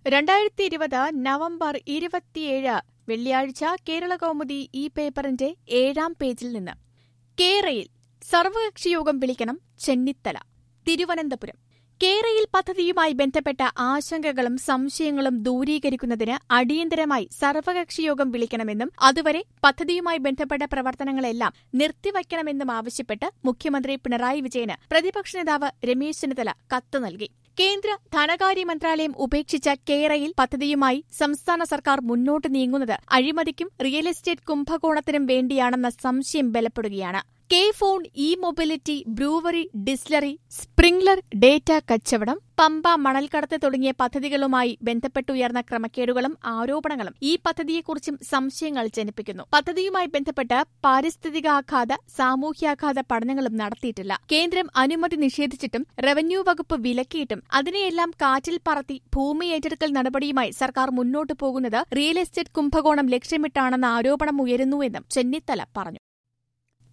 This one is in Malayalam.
രണ്ടായിരത്തി ഇരുപത് നവംബർ ഇരുപത്തിയേഴ് വെള്ളിയാഴ്ച കേരള കൗമുദി ഈ പേപ്പറിന്റെ ഏഴാം പേജിൽ നിന്ന് കേരയിൽ സർവകക്ഷിയോഗം വിളിക്കണം ചെന്നിത്തല തിരുവനന്തപുരം കേരയിൽ പദ്ധതിയുമായി ബന്ധപ്പെട്ട ആശങ്കകളും സംശയങ്ങളും ദൂരീകരിക്കുന്നതിന് അടിയന്തരമായി സർവകക്ഷിയോഗം വിളിക്കണമെന്നും അതുവരെ പദ്ധതിയുമായി ബന്ധപ്പെട്ട പ്രവർത്തനങ്ങളെല്ലാം നിർത്തിവയ്ക്കണമെന്നും ആവശ്യപ്പെട്ട് മുഖ്യമന്ത്രി പിണറായി വിജയന് പ്രതിപക്ഷ നേതാവ് രമേശ് ചെന്നിത്തല കത്ത് നൽകി കേന്ദ്ര ധനകാര്യ മന്ത്രാലയം ഉപേക്ഷിച്ച കേരയിൽ പദ്ധതിയുമായി സംസ്ഥാന സർക്കാർ മുന്നോട്ട് നീങ്ങുന്നത് അഴിമതിക്കും റിയൽ എസ്റ്റേറ്റ് കുംഭകോണത്തിനും വേണ്ടിയാണെന്ന സംശയം ബലപ്പെടുകയാണ് K phone E mobility brewery distillery Sprinklr data കച്ചവടം പമ്പ മണൽക്കടത്ത് തുടങ്ങിയ പദ്ധതികളുമായി ബന്ധപ്പെട്ടുയർന്ന ക്രമക്കേടുകളും ആരോപണങ്ങളും ഈ പദ്ധതിയെക്കുറിച്ചും സംശയങ്ങൾ ജനിപ്പിക്കുന്നു പദ്ധതിയുമായി ബന്ധപ്പെട്ട് പാരിസ്ഥിതികാഘാത സാമൂഹ്യാഘാത പഠനങ്ങളും നടത്തിയിട്ടില്ല കേന്ദ്രം അനുമതി നിഷേധിച്ചിട്ടും റവന്യൂ വകുപ്പ് വിലക്കിയിട്ടും അതിനെയെല്ലാം കാറ്റിൽ പറത്തി ഭൂമി ഏറ്റെടുക്കൽ നടപടിയുമായി സർക്കാർ മുന്നോട്ടു പോകുന്നത് റിയൽ എസ്റ്റേറ്റ് കുംഭകോണം ലക്ഷ്യമിട്ടാണെന്ന ആരോപണം ഉയരുന്നുവെന്നും ചെന്നിത്തല പറഞ്ഞു